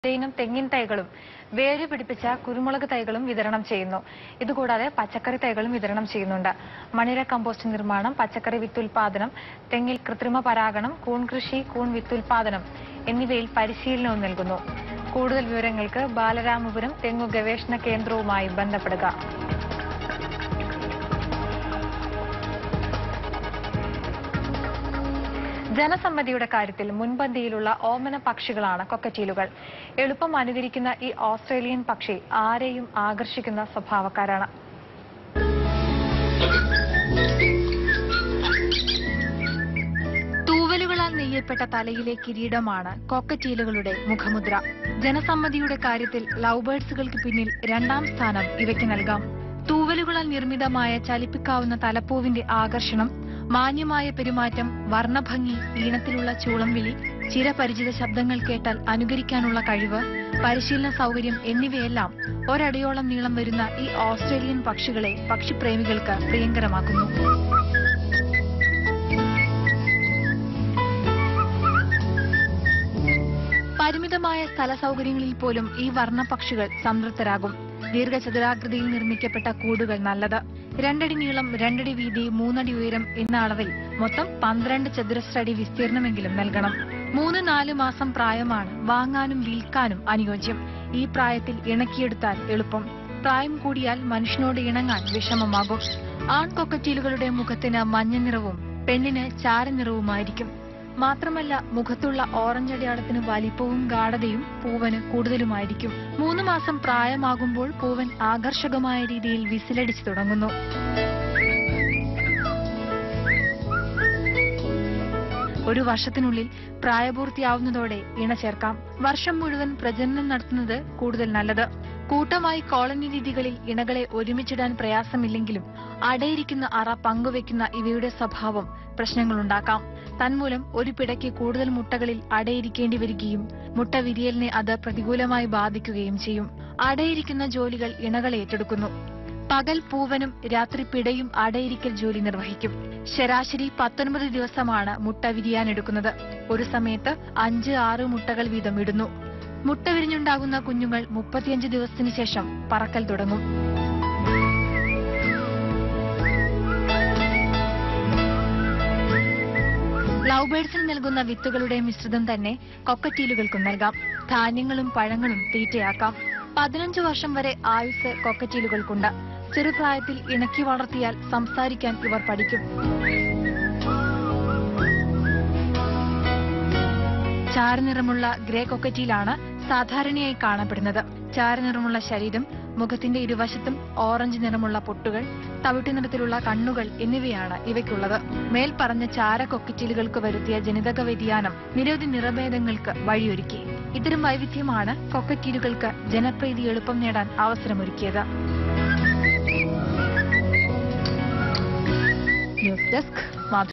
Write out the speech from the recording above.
ഇനം തെങ്ങിൻ തൈകളും വേര് പിടിപ്പിച്ച കുരുമുളക് തൈകളും വിതരണം ചെയ്യുന്നു ഇതുകൂടാതെ പച്ചക്കറി തൈകളും വിതരണം ചെയ്യുന്നുണ്ട് മണിര കമ്പോസ്റ്റ് നിർമ്മാണം പച്ചക്കറി വിത്തുൽപാദനം തെങ്ങിൽ കൃത്രിമ പരാഗണം കൂൺ കൃഷി കൂൺ വിത്തുൽപാദനം എന്നിവയിൽ പരിശീലനവും നൽകുന്നു കൂടുതൽ വിവരങ്ങൾക്ക് ബാലരാമപുരം തെങ്ങു ഗവേഷണ കേന്ദ്രവുമായി ബന്ധപ്പെടുക ജനസമ്മതിയുടെ കാര്യത്തിൽ മുൻപന്തിയിലുള്ള ഓമന പക്ഷികളാണ് കൊക്കറ്റീലുകൾ എളുപ്പം അനുകരിക്കുന്ന ഈ ഓസ്ട്രേലിയൻ പക്ഷി ആരെയും ആകർഷിക്കുന്ന സ്വഭാവക്കാരാണ് തൂവലുകളാൽ നെയ്യപ്പെട്ട തലയിലെ കിരീടമാണ് കോക്കറ്റീലുകളുടെ മുഖമുദ്ര ജനസമ്മതിയുടെ കാര്യത്തിൽ ലവ് ബേർഡ്സുകൾക്ക് പിന്നിൽ രണ്ടാം സ്ഥാനം ഇവയ്ക്ക് നൽകാം തൂവലുകളാൽ നിർമ്മിതമായ ചലിപ്പിക്കാവുന്ന തലപ്പൂവിന്റെ ആകർഷണം മാന്യമായ പെരുമാറ്റം വർണ്ണഭംഗി ഈണത്തിലുള്ള ചൂളംവിളി ചിരപരിചിത ശബ്ദങ്ങൾ കേട്ടാൽ അനുകരിക്കാനുള്ള കഴിവ് പരിശീലന സൗകര്യം എന്നിവയെല്ലാം ഒരടിയോളം നീളം വരുന്ന ഈ ഓസ്ട്രേലിയൻ പക്ഷികളെ പക്ഷിപ്രേമികൾക്ക് പ്രിയങ്കരമാക്കുന്നു പരിമിതമായ സ്ഥല സൗകര്യങ്ങളിൽ പോലും ഈ വർണ്ണപക്ഷികൾ സംതൃപ്തരാകും ദീർഘചതുരാകൃതിയിൽ നിർമ്മിക്കപ്പെട്ട കൂടുകൾ നല്ലത് രണ്ടടി നീളം രണ്ടടി വീതി മൂന്നടി ഉയരം എന്ന അളവിൽ മൊത്തം പന്ത്രണ്ട് ചതുരശ്ര അടി വിസ്തീർണമെങ്കിലും നൽകണം മൂന്ന് നാല് മാസം പ്രായമാണ് വാങ്ങാനും വിൽക്കാനും അനുയോജ്യം ഈ പ്രായത്തിൽ ഇണക്കിയെടുത്താൽ എളുപ്പം പ്രായം കൂടിയാൽ മനുഷ്യനോട് ഇണങ്ങാൻ വിഷമമാകും ആൺകൊക്കറ്റീലുകളുടെ മുഖത്തിന് മഞ്ഞ നിറവും പെണ്ണിന് ചാരനിറവുമായിരിക്കും മാത്രമല്ല മുഖത്തുള്ള ഓറഞ്ച് അടയാളത്തിന് വലിപ്പവും ഗാഠതയും പൂവന് കൂടുതലുമായിരിക്കും മൂന്ന് മാസം പ്രായമാകുമ്പോൾ പൂവൻ ആകർഷകമായ രീതിയിൽ വിസിലടിച്ചു തുടങ്ങുന്നു ഒരു വർഷത്തിനുള്ളിൽ പ്രായപൂർത്തിയാവുന്നതോടെ ഇണ ചേർക്കാം വർഷം മുഴുവൻ പ്രജനനം നടത്തുന്നത് കൂടുതൽ നല്ലത് കൂട്ടമായി കോളനി രീതികളിൽ ഇണകളെ ഒരുമിച്ചിടാൻ പ്രയാസമില്ലെങ്കിലും അടയിരിക്കുന്ന അറ പങ്കുവെക്കുന്ന ഇവയുടെ സ്വഭാവം പ്രശ്നങ്ങളുണ്ടാക്കാം തന്മൂലം ഒരു പിടയ്ക്ക് കൂടുതൽ മുട്ടകളിൽ അടയിരിക്കേണ്ടി വരികയും മുട്ട വിരിയലിനെ അത് പ്രതികൂലമായി ബാധിക്കുകയും ചെയ്യും അടയിരിക്കുന്ന ജോലികൾ ഇണകൾ ഏറ്റെടുക്കുന്നു പകൽ പൂവനും രാത്രി പിടയും അടയിരിക്കൽ ജോലി നിർവഹിക്കും ശരാശരി പത്തൊൻപത് ദിവസമാണ് മുട്ട വിരിയാനെടുക്കുന്നത് ഒരു സമയത്ത് അഞ്ച് ആറ് മുട്ടകൾ വീതം ഇടുന്നു മുട്ട വിരിഞ്ഞുണ്ടാകുന്ന കുഞ്ഞുങ്ങൾ മുപ്പത്തിയഞ്ച് ദിവസത്തിന് ശേഷം പറക്കൽ തുടങ്ങും ലവ് ബേർഡ്സിന് നൽകുന്ന വിത്തുകളുടെ മിശ്രിതം തന്നെ കൊക്കറ്റീലുകൾക്കും നൽകാം ധാന്യങ്ങളും പഴങ്ങളും തീറ്റയാക്കാം പതിനഞ്ചു വർഷം വരെ ആയുസ് കൊക്കറ്റീലുകൾക്കുണ്ട് ചെറുപ്രായത്തിൽ ഇണക്കി വളർത്തിയാൽ സംസാരിക്കാൻ ഇവർ പഠിക്കും ചാരനിറമുള്ള ഗ്രേ കൊക്കറ്റീലാണ് സാധാരണയായി കാണപ്പെടുന്നത് ചാരനിറമുള്ള ശരീരം മുഖത്തിന്റെ ഇരുവശത്തും ഓറഞ്ച് നിറമുള്ള പൊട്ടുകൾ തവിട്ടു നിറത്തിലുള്ള കണ്ണുകൾ എന്നിവയാണ് ഇവയ്ക്കുള്ളത് മേൽ പറഞ്ഞ ചാര കൊക്കറ്റീലുകൾക്ക് വരുത്തിയ ജനിതക വ്യതിയാനം നിരവധി നിറഭേദങ്ങൾക്ക് വഴിയൊരുക്കി ഇത്തരം വൈവിധ്യമാണ് കൊക്കറ്റീലുകൾക്ക് ജനപ്രീതി എളുപ്പം നേടാൻ അവസരമൊരുക്കിയത് ന്യൂസ് ഡെസ്ക് മാതൃ